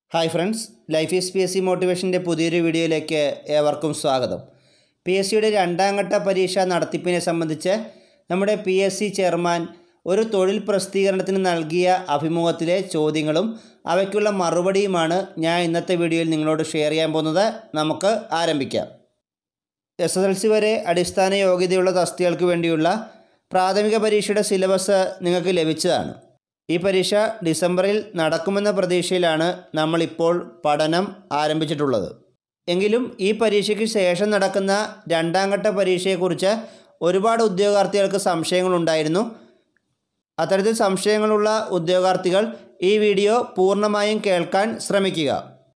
hi friends life is P S C മോട്ടിവേഷൻ്റെ പുതിയൊരു വീഡിയോയിലേക്ക് ഏവർക്കും സ്വാഗതം പി എസ് സിയുടെ രണ്ടാം ഘട്ട പരീക്ഷ നടത്തിപ്പിനെ സംബന്ധിച്ച് നമ്മുടെ പി എസ് സി ചെയർമാൻ ഒരു തൊഴിൽ പ്രസിദ്ധീകരണത്തിന് നൽകിയ അഭിമുഖത്തിലെ ചോദ്യങ്ങളും അവയ്ക്കുള്ള മറുപടിയുമാണ് ഞാൻ ഇന്നത്തെ വീഡിയോയിൽ നിങ്ങളോട് ഷെയർ ചെയ്യാൻ പോകുന്നത് നമുക്ക് ആരംഭിക്കാം എസ് എസ് എൽ സി വരെ അടിസ്ഥാന യോഗ്യതയുള്ള തസ്തികൾക്ക് വേണ്ടിയുള്ള പ്രാഥമിക പരീക്ഷയുടെ സിലബസ് നിങ്ങൾക്ക് ലഭിച്ചതാണ് ഈ പരീക്ഷ ഡിസംബറിൽ നടക്കുമെന്ന പ്രതീക്ഷയിലാണ് നമ്മളിപ്പോൾ പഠനം ആരംഭിച്ചിട്ടുള്ളത് എങ്കിലും ഈ പരീക്ഷയ്ക്ക് ശേഷം നടക്കുന്ന രണ്ടാം ഘട്ട പരീക്ഷയെക്കുറിച്ച് ഒരുപാട് ഉദ്യോഗാർത്ഥികൾക്ക് സംശയങ്ങളുണ്ടായിരുന്നു അത്തരത്തിൽ സംശയങ്ങളുള്ള ഉദ്യോഗാർത്ഥികൾ ഈ വീഡിയോ പൂർണ്ണമായും കേൾക്കാൻ ശ്രമിക്കുക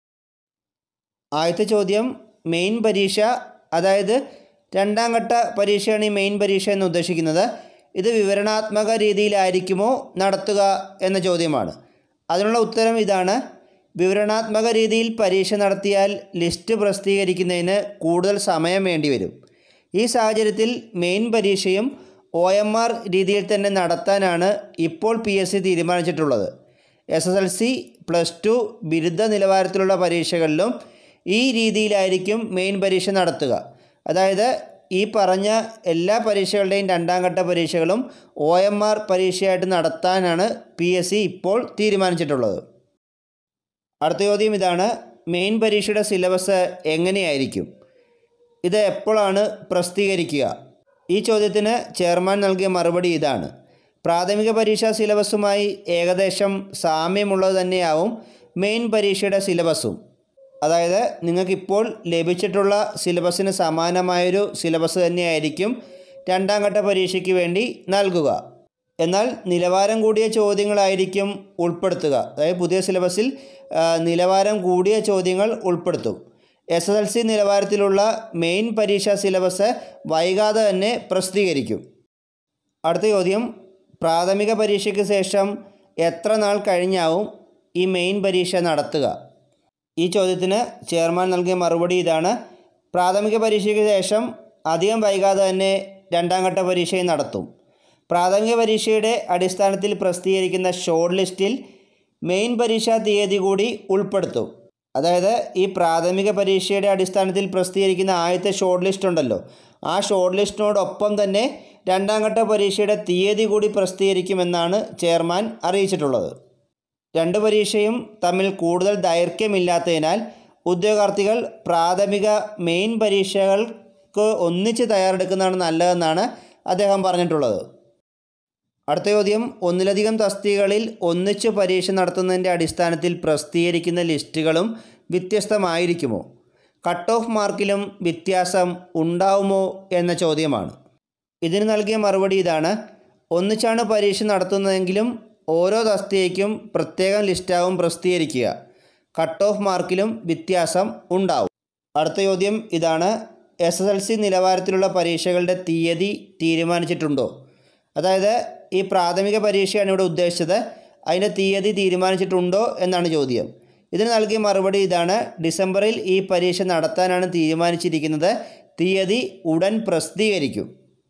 ആദ്യത്തെ ചോദ്യം മെയിൻ പരീക്ഷ അതായത് രണ്ടാം ഘട്ട പരീക്ഷയാണ് ഈ മെയിൻ പരീക്ഷ എന്ന് ഉദ്ദേശിക്കുന്നത് ഇത് വിവരണാത്മക രീതിയിലായിരിക്കുമോ നടത്തുക എന്ന ചോദ്യമാണ് അതിനുള്ള ഉത്തരം ഇതാണ് വിവരണാത്മക രീതിയിൽ പരീക്ഷ നടത്തിയാൽ ലിസ്റ്റ് പ്രസിദ്ധീകരിക്കുന്നതിന് കൂടുതൽ സമയം വേണ്ടിവരും ഈ സാഹചര്യത്തിൽ മെയിൻ പരീക്ഷയും ഒ എം ആർ രീതിയിൽ തന്നെ നടത്താനാണ് ഇപ്പോൾ പി എസ് സി തീരുമാനിച്ചിട്ടുള്ളത് S S L C plus two ബിരുദ നിലവാരത്തിലുള്ള പരീക്ഷകളിലും ഈ രീതിയിലായിരിക്കും മെയിൻ പരീക്ഷ നടത്തുക അതായത് ഈ പറഞ്ഞ എല്ലാ പരീക്ഷകളുടെയും രണ്ടാം ഘട്ട പരീക്ഷകളും ഒ എം ആർ പരീക്ഷയായിട്ട് നടത്താനാണ് പി എസ് സി ഇപ്പോൾ തീരുമാനിച്ചിട്ടുള്ളത് അടുത്ത ചോദ്യം ഇതാണ് മെയിൻ പരീക്ഷയുടെ സിലബസ് എങ്ങനെയായിരിക്കും ഇത് എപ്പോഴാണ് പ്രസിദ്ധീകരിക്കുക ഈ ചോദ്യത്തിന് ചെയർമാൻ നൽകിയ മറുപടി ഇതാണ് പ്രാഥമിക പരീക്ഷാ സിലബസുമായി ഏകദേശം സാമ്യമുള്ളത് തന്നെയാവും മെയിൻ പരീക്ഷയുടെ സിലബസും അതായത് നിങ്ങൾക്കിപ്പോൾ ലഭിച്ചിട്ടുള്ള സിലബസിന് സമാനമായൊരു സിലബസ് തന്നെയായിരിക്കും രണ്ടാം ഘട്ട പരീക്ഷയ്ക്ക് വേണ്ടി നൽകുക എന്നാൽ നിലവാരം കൂടിയ ചോദ്യങ്ങളായിരിക്കും ഉൾപ്പെടുത്തുക അതായത് പുതിയ സിലബസിൽ ആ, നിലവാരം കൂടിയ ചോദ്യങ്ങൾ ഉൾപ്പെടുത്തും എസ് എസ് എൽ സി നിലവാരത്തിലുള്ള മെയിൻ പരീക്ഷാ സിലബസ് വൈകാതെ തന്നെ പ്രസിദ്ധീകരിക്കും അടുത്ത ചോദ്യം പ്രാഥമിക പരീക്ഷയ്ക്ക് ശേഷം എത്ര നാൾ കഴിഞ്ഞാവും ഈ മെയിൻ പരീക്ഷ നടത്തുക ഈ ചോദ്യത്തിന് ചെയർമാൻ നൽകിയ മറുപടി ഇതാണ് പ്രാഥമിക പരീക്ഷയ്ക്ക് ശേഷം അധികം വൈകാതെ തന്നെ രണ്ടാം ഘട്ട പരീക്ഷയും നടത്തും പ്രാഥമിക പരീക്ഷയുടെ അടിസ്ഥാനത്തിൽ പ്രസിദ്ധീകരിക്കുന്ന ഷോർട്ട് ലിസ്റ്റിൽ മെയിൻ പരീക്ഷാ തീയതി കൂടി ഉൾപ്പെടുത്തും അതായത് ഈ പ്രാഥമിക പരീക്ഷയുടെ അടിസ്ഥാനത്തിൽ പ്രസിദ്ധീകരിക്കുന്ന ആദ്യത്തെ ഷോർട്ട് ലിസ്റ്റ് ഉണ്ടല്ലോ ആ ഷോർട്ട് ലിസ്റ്റിനോടൊപ്പം തന്നെ രണ്ടാം ഘട്ട പരീക്ഷയുടെ തീയതി കൂടി പ്രസിദ്ധീകരിക്കുമെന്നാണ് ചെയർമാൻ അറിയിച്ചിട്ടുള്ളത് രണ്ട് പരീക്ഷയും തമ്മിൽ കൂടുതൽ ദൈർഘ്യമില്ലാത്തതിനാൽ ഉദ്യോഗാർത്ഥികൾ പ്രാഥമിക മെയിൻ പരീക്ഷകൾക്ക് ഒന്നിച്ച് തയ്യാറെടുക്കുന്നതാണ് നല്ലതെന്നാണ് അദ്ദേഹം പറഞ്ഞിട്ടുള്ളത് അടുത്ത ചോദ്യം ഒന്നിലധികം തസ്തികകളിൽ ഒന്നിച്ച് പരീക്ഷ നടത്തുന്നതിൻ്റെ അടിസ്ഥാനത്തിൽ പ്രസിദ്ധീകരിക്കുന്ന ലിസ്റ്റുകളും വ്യത്യസ്തമായിരിക്കുമോ കട്ട് ഓഫ് മാർക്കിലും വ്യത്യാസം ഉണ്ടാവുമോ എന്ന ചോദ്യമാണ് ഇതിന് നൽകിയ മറുപടി ഇതാണ് ഒന്നിച്ചാണ് പരീക്ഷ നടത്തുന്നതെങ്കിലും ഓരോ തസ്തികയ്ക്കും പ്രത്യേകം ലിസ്റ്റാവും പ്രസിദ്ധീകരിക്കുക കട്ട് ഓഫ് മാർക്കിലും വ്യത്യാസം ഉണ്ടാവും അടുത്ത ചോദ്യം ഇതാണ് എസ് എസ് എൽ സി നിലവാരത്തിലുള്ള പരീക്ഷകളുടെ തീയതി തീരുമാനിച്ചിട്ടുണ്ടോ അതായത് ഈ പ്രാഥമിക പരീക്ഷയാണ് ഇവിടെ ഉദ്ദേശിച്ചത് അതിൻ്റെ തീയതി തീരുമാനിച്ചിട്ടുണ്ടോ എന്നാണ് ചോദ്യം ഇതിന് നൽകിയ മറുപടി ഇതാണ് ഡിസംബറിൽ ഈ പരീക്ഷ നടത്താനാണ് തീരുമാനിച്ചിരിക്കുന്നത് തീയതി ഉടൻ പ്രസിദ്ധീകരിക്കും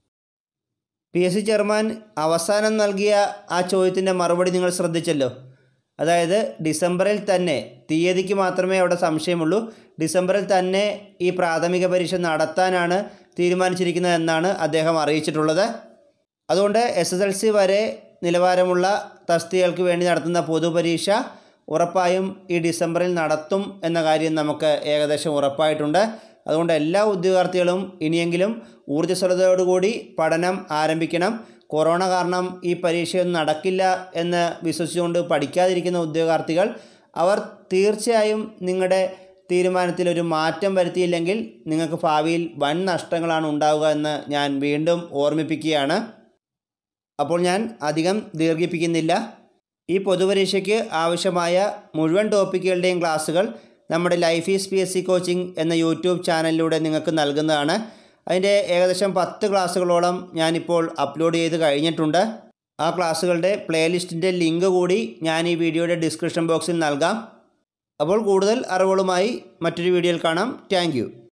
പി എസ് സി ചെയർമാൻ അവസാനം നൽകിയ ആ ചോദ്യത്തിൻ്റെ മറുപടി നിങ്ങൾ ശ്രദ്ധിച്ചല്ലോ അതായത് ഡിസംബറിൽ തന്നെ തീയതിക്ക് മാത്രമേ അവിടെ സംശയമുള്ളൂ ഡിസംബറിൽ തന്നെ ഈ പ്രാഥമിക പരീക്ഷ നടത്താനാണ് തീരുമാനിച്ചിരിക്കുന്നത് എന്നാണ് അദ്ദേഹം അറിയിച്ചിട്ടുള്ളത് അതുകൊണ്ട് എസ് എസ് എൽ സി വരെ നിലവാരമുള്ള തസ്തികൾക്ക് വേണ്ടി നടത്തുന്ന പൊതുപരീക്ഷ ഉറപ്പായും ഈ ഡിസംബറിൽ നടത്തും എന്ന കാര്യം നമുക്ക് ഏകദേശം ഉറപ്പായിട്ടുണ്ട് അതുകൊണ്ട് എല്ലാ ഉദ്യോഗാർത്ഥികളും ഇനിയെങ്കിലും ഊർജ്ജസ്വലതയോടുകൂടി പഠനം ആരംഭിക്കണം കൊറോണ കാരണം ഈ പരീക്ഷയൊന്നും നടക്കില്ല എന്ന് വിശ്വസിച്ചുകൊണ്ട് പഠിക്കാതിരിക്കുന്ന ഉദ്യോഗാർത്ഥികൾ അവർ തീർച്ചയായും നിങ്ങളുടെ തീരുമാനത്തിൽ ഒരു മാറ്റം വരുത്തിയില്ലെങ്കിൽ നിങ്ങൾക്ക് ഭാവിയിൽ വൻ നഷ്ടങ്ങളാണ് ഉണ്ടാവുക എന്ന് ഞാൻ വീണ്ടും ഓർമ്മിപ്പിക്കുകയാണ് അപ്പോൾ ഞാൻ അധികം ദീർഘിപ്പിക്കുന്നില്ല ഈ പൊതുപരീക്ഷയ്ക്ക് ആവശ്യമായ മുഴുവൻ ടോപ്പിക്കുകളുടെയും ക്ലാസ്സുകൾ നമ്മുടെ life is P S C coaching എന്ന യൂട്യൂബ് ചാനലിലൂടെ നിങ്ങൾക്ക് നൽകുന്നതാണ് അതിൻ്റെ ഏകദേശം പത്ത് ക്ലാസ്സുകളോളം ഞാനിപ്പോൾ അപ്ലോഡ് ചെയ്ത് കഴിഞ്ഞിട്ടുണ്ട് ആ ക്ലാസ്സുകളുടെ പ്ലേലിസ്റ്റിൻ്റെ ലിങ്ക് കൂടി ഞാൻ ഈ വീഡിയോയുടെ ഡിസ്ക്രിപ്ഷൻ ബോക്സിൽ നൽകാം അപ്പോൾ കൂടുതൽ അറിവുകളുമായി മറ്റൊരു വീഡിയോയിൽ കാണാം താങ്ക്